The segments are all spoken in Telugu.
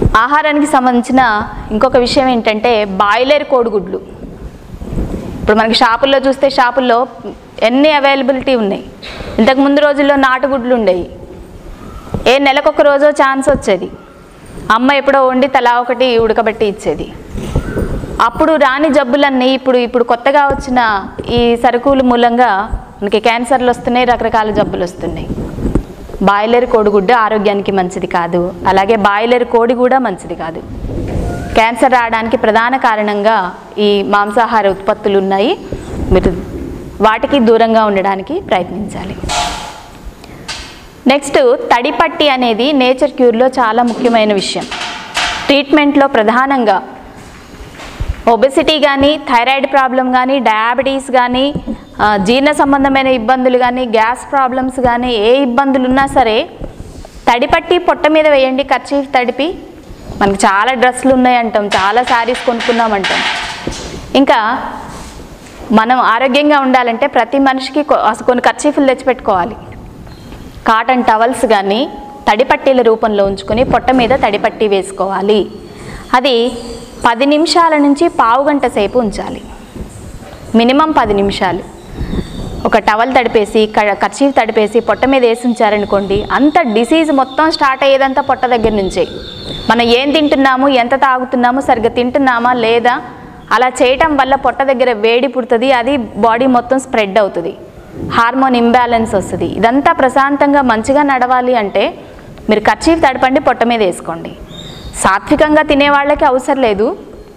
ఆహారానికి సంబంధించిన ఇంకొక విషయం ఏంటంటే బాయిలర్ కోడిగుడ్లు ఇప్పుడు మనకి షాపుల్లో చూస్తే షాపుల్లో ఎన్ని అవైలబిలిటీ ఉన్నాయి ఇంతకు ముందు రోజుల్లో నాటుగుడ్లు ఉండేవి ఏ నెలకొక రోజో ఛాన్స్ వచ్చేది అమ్మ ఎప్పుడో వండి తలా ఒకటి ఉడకబెట్టి ఇచ్చేది అప్పుడు రాని జబ్బులన్నీ ఇప్పుడు ఇప్పుడు కొత్తగా వచ్చిన ఈ సరుకుల మూలంగా మనకి క్యాన్సర్లు వస్తున్నాయి రకరకాల జబ్బులు వస్తున్నాయి బాయిలర్ కోడిగుడ్డు ఆరోగ్యానికి మంచిది కాదు అలాగే బాయిలర్ కోడి కూడా మంచిది కాదు క్యాన్సర్ రావడానికి ప్రధాన కారణంగా ఈ మాంసాహార ఉత్పత్తులు ఉన్నాయి మీరు వాటికి దూరంగా ఉండడానికి ప్రయత్నించాలి నెక్స్ట్ తడిపట్టి అనేది నేచర్ క్యూర్లో చాలా ముఖ్యమైన విషయం ట్రీట్మెంట్లో ప్రధానంగా ఒబెసిటీ కానీ థైరాయిడ్ ప్రాబ్లం కానీ డయాబెటీస్ కానీ ఆ, జీర్ణ సంబంధమైన ఇబ్బందులు కానీ గ్యాస్ ప్రాబ్లమ్స్ కానీ ఏ ఇబ్బందులు ఉన్నా సరే తడిపట్టి పొట్ట మీద వేయండి కర్చీఫ్ తడిపి మనకి చాలా డ్రెస్సులు ఉన్నాయంటాం చాలా శారీస్ కొనుక్కున్నామంటాం ఇంకా మనం ఆరోగ్యంగా ఉండాలంటే ప్రతి మనిషికి కొ- అసలు కొన్ని కర్చీఫ్లు తెచ్చిపెట్టుకోవాలి కాటన్ టవల్స్ కానీ తడిపట్టీల రూపంలో ఉంచుకొని పొట్ట మీద తడిపట్టి వేసుకోవాలి అది పది నిమిషాల నుంచి పావు గంట సేపు ఉంచాలి మినిమం పది నిమిషాలు ఒక టవల్ తడిపేసి క- కర్చీఫ్ తడిపేసి పొట్ట మీద వేసి ఉంచారనుకోండి అంత డిసీజ్ మొత్తం స్టార్ట్ అయ్యేదంతా పొట్ట దగ్గర నుంచే మనం ఏం తింటున్నాము ఎంత తాగుతున్నాము సరిగ్గా తింటున్నామా లేదా అలా చేయటం వల్ల పొట్ట దగ్గర వేడి పుడుతుంది అది బాడీ మొత్తం స్ప్రెడ్ అవుతుంది హార్మోన్ ఇంబ్యాలెన్స్ వస్తుంది ఇదంతా ప్రశాంతంగా మంచిగా నడవాలి అంటే మీరు కర్చీఫ్ తడపండి పొట్ట మీద వేసుకోండి సాత్వికంగా తినే వాళ్ళకి అవసరం లేదు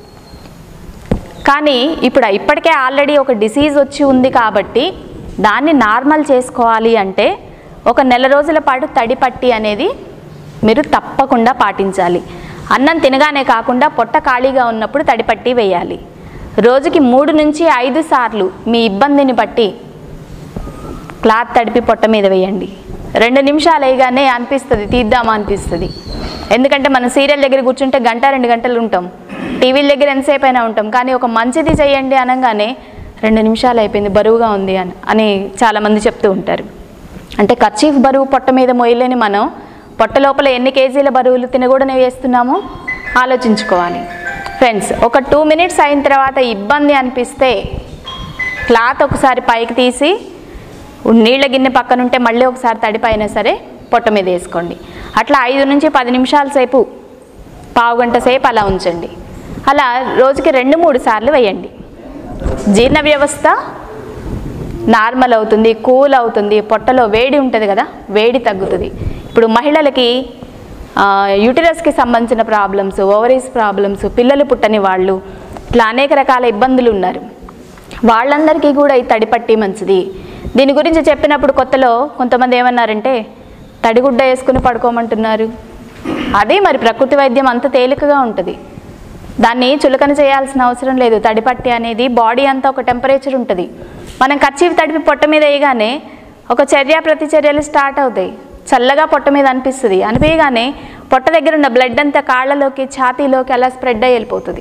కానీ ఇప్పుడు ఇప్పటికే ఆల్రెడీ ఒక డిసీజ్ వచ్చి ఉంది కాబట్టి దాన్ని నార్మల్ చేసుకోవాలి అంటే ఒక నెల రోజుల పాటు తడి పట్టి అనేది మీరు తప్పకుండా పాటించాలి అన్నం తినగానే కాకుండా పొట్ట ఖాళీగా ఉన్నప్పుడు తడిపట్టి వేయాలి రోజుకి మూడు నుంచి ఐదు సార్లు మీ ఇబ్బందిని బట్టి క్లాత్ తడిపి పొట్ట మీద వేయండి రెండు నిమిషాలు వేయగానే అనిపిస్తుంది తీద్దామా అనిపిస్తుంది ఎందుకంటే మనం సీరియల్ దగ్గర కూర్చుంటే గంట రెండు గంటలు ఉంటాం టీవీల దగ్గర ఎంతసేపు అయినా ఉంటాం కానీ ఒక మంచిది చేయండి అనగానే రెండు నిమిషాలు అయిపోయింది బరువుగా ఉంది అని అని చాలామంది చెప్తూ ఉంటారు అంటే కర్చీఫ్ బరువు పొట్ట మీద మొయ్యలేని మనం పొట్ట లోపల ఎన్ని కేజీల బరువులు తినకూడని వేస్తున్నామో ఆలోచించుకోవాలి ఫ్రెండ్స్ ఒక టూ మినిట్స్ అయిన తర్వాత ఇబ్బంది అనిపిస్తే క్లాత్ ఒకసారి పైకి తీసి నీళ్ళ గిన్నె పక్కన ఉంటే మళ్ళీ ఒకసారి తడిపైనా సరే పొట్ట మీద వేసుకోండి అట్లా ఐదు నుంచి పది నిమిషాల సేపు పావు గంట సేపు అలా ఉంచండి అలా రోజుకి రెండు మూడు సార్లు వేయండి జీర్ణ వ్యవస్థ నార్మల్ అవుతుంది కూల్ అవుతుంది పొట్టలో వేడి ఉంటుంది కదా వేడి తగ్గుతుంది ఇప్పుడు మహిళలకి యూటిరస్కి సంబంధించిన ప్రాబ్లమ్స్ ఓవరీస్ ప్రాబ్లమ్స్ పిల్లలు పుట్టని వాళ్ళు ఇట్లా అనేక రకాల ఇబ్బందులు ఉన్నారు వాళ్ళందరికీ కూడా ఈ తడిపట్టి మంచిది దీని గురించి చెప్పినప్పుడు కొత్తలో కొంతమంది ఏమన్నారంటే తడిగుడ్డ వేసుకుని పడుకోమంటున్నారు అదే మరి ప్రకృతి వైద్యం అంత తేలికగా ఉంటుంది దాన్ని చులకన చేయాల్సిన అవసరం లేదు తడిపట్టి అనేది బాడీ అంతా ఒక టెంపరేచర్ ఉంటుంది మనం కర్చీఫ్ తడిపి పొట్ట మీద వేయగానే ఒక చర్య ప్రతిచర్యలు స్టార్ట్ అవుతాయి చల్లగా పొట్ట మీద అనిపిస్తుంది అనిపించగానే పొట్ట దగ్గర ఉన్న బ్లడ్ అంతా కాళ్ళలోకి ఛాతీలోకి అలా స్ప్రెడ్ అయ్యి వెళ్ళిపోతుంది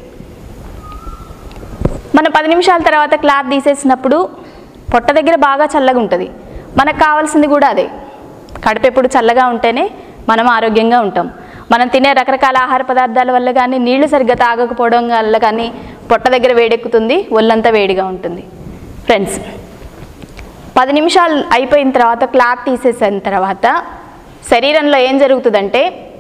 మనం పది నిమిషాల తర్వాత క్లాత్ తీసేసినప్పుడు పొట్ట దగ్గర బాగా చల్లగా ఉంటుంది మనకు కావాల్సింది కూడా అదే కడుపు ఎప్పుడు చల్లగా ఉంటేనే మనం ఆరోగ్యంగా ఉంటాం మనం తినే రకరకాల ఆహార పదార్థాల వల్ల కానీ నీళ్లు సరిగ్గా తాగకపోవడం వల్ల కానీ పొట్ట దగ్గర వేడెక్కుతుంది ఒళ్ళంతా వేడిగా ఉంటుంది ఫ్రెండ్స్ పది నిమిషాలు అయిపోయిన తర్వాత క్లాత్ తీసేసిన తర్వాత శరీరంలో ఏం జరుగుతుందంటే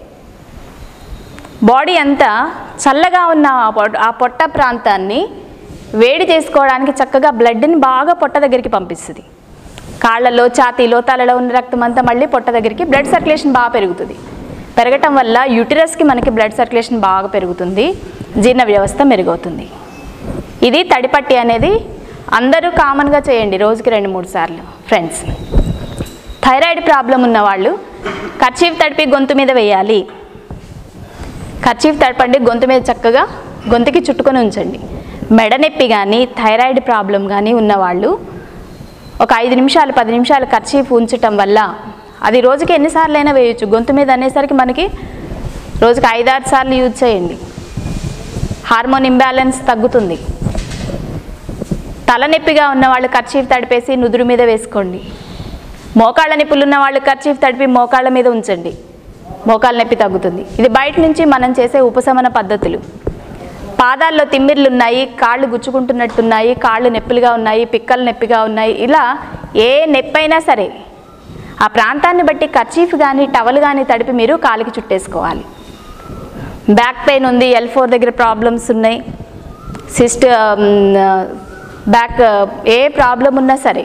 బాడీ అంతా చల్లగా ఉన్న ఆ పొట్ట- ఆ పొట్ట ప్రాంతాన్ని వేడి చేసుకోవడానికి చక్కగా బ్లడ్ని బాగా పొట్ట దగ్గరికి పంపిస్తుంది కాళ్ళలో ఛాతీలో తలలో ఉన్న రక్తం అంతా మళ్ళీ పొట్ట దగ్గరికి బ్లడ్ సర్క్యులేషన్ బాగా పెరుగుతుంది పెరగటం వల్ల యూటిరస్కి మనకి బ్లడ్ సర్క్యులేషన్ బాగా పెరుగుతుంది జీర్ణ వ్యవస్థ మెరుగవుతుంది ఇది తడిపట్టి అనేది అందరూ కామన్గా చేయండి రోజుకి రెండు మూడు సార్లు ఫ్రెండ్స్ థైరాయిడ్ ప్రాబ్లం ఉన్న వాళ్ళు కర్చీఫ్ తడిపి గొంతు మీద వేయాలి కర్చీఫ్ తడపండి గొంతు మీద చక్కగా గొంతుకి చుట్టుకొని ఉంచండి మెడ నొప్పి కానీ థైరాయిడ్ ప్రాబ్లం కానీ ఉన్నవాళ్ళు ఒక ఐదు నిమిషాలు పది నిమిషాలు కర్చీఫ్ ఉంచటం వల్ల అది రోజుకి ఎన్నిసార్లు అయినా వేయొచ్చు గొంతు మీద అనేసరికి మనకి రోజుకి ఐదారు సార్లు యూజ్ చేయండి హార్మోన్ ఇంబ్యాలెన్స్ తగ్గుతుంది తలనొప్పిగా ఉన్న వాళ్ళు కర్చీఫ్ తడిపేసి నుదురు మీద వేసుకోండి మోకాళ్ళ నొప్పులు ఉన్న వాళ్ళు కర్చీఫ్ తడిపి మోకాళ్ళ మీద ఉంచండి మోకాలు నొప్పి తగ్గుతుంది ఇది బయట నుంచి మనం చేసే ఉపశమన పద్ధతులు పాదాల్లో తిమ్మిర్లు ఉన్నాయి కాళ్ళు గుచ్చుకుంటున్నట్టున్నాయి కాళ్ళు నొప్పులుగా ఉన్నాయి పిక్కలు నొప్పిగా ఉన్నాయి ఇలా ఏ నొప్పి అయినా సరే ఆ ప్రాంతాన్ని బట్టి కర్చీఫ్ కానీ టవల్ కానీ తడిపి మీరు కాలికి చుట్టేసుకోవాలి బ్యాక్ పెయిన్ ఉంది ఎల్ ఫోర్ దగ్గర ప్రాబ్లమ్స్ ఉన్నాయి సిస్ట్ బ్యాక్ ఏ ప్రాబ్లం ఉన్నా సరే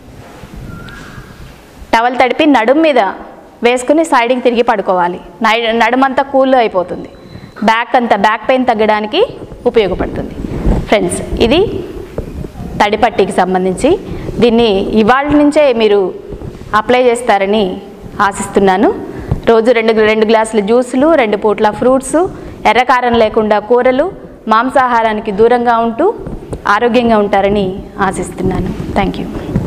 టవల్ తడిపి నడుం మీద వేసుకుని సైడ్కి తిరిగి పడుకోవాలి నై- నడుమంతా కూల్ అయిపోతుంది బ్యాక్ అంతా బ్యాక్ పెయిన్ తగ్గడానికి ఉపయోగపడుతుంది ఫ్రెండ్స్ ఇది తడిపట్టికి సంబంధించి దీన్ని ఇవాళ నుంచే మీరు అప్లై చేస్తారని ఆశిస్తున్నాను రోజు రెండు రెండు గ్లాసుల జ్యూసులు రెండు పూట్ల ఫ్రూట్స్ ఎర్రకారం లేకుండా కూరలు మాంసాహారానికి దూరంగా ఉంటూ ఆరోగ్యంగా ఉంటారని ఆశిస్తున్నాను థ్యాంక్ యూ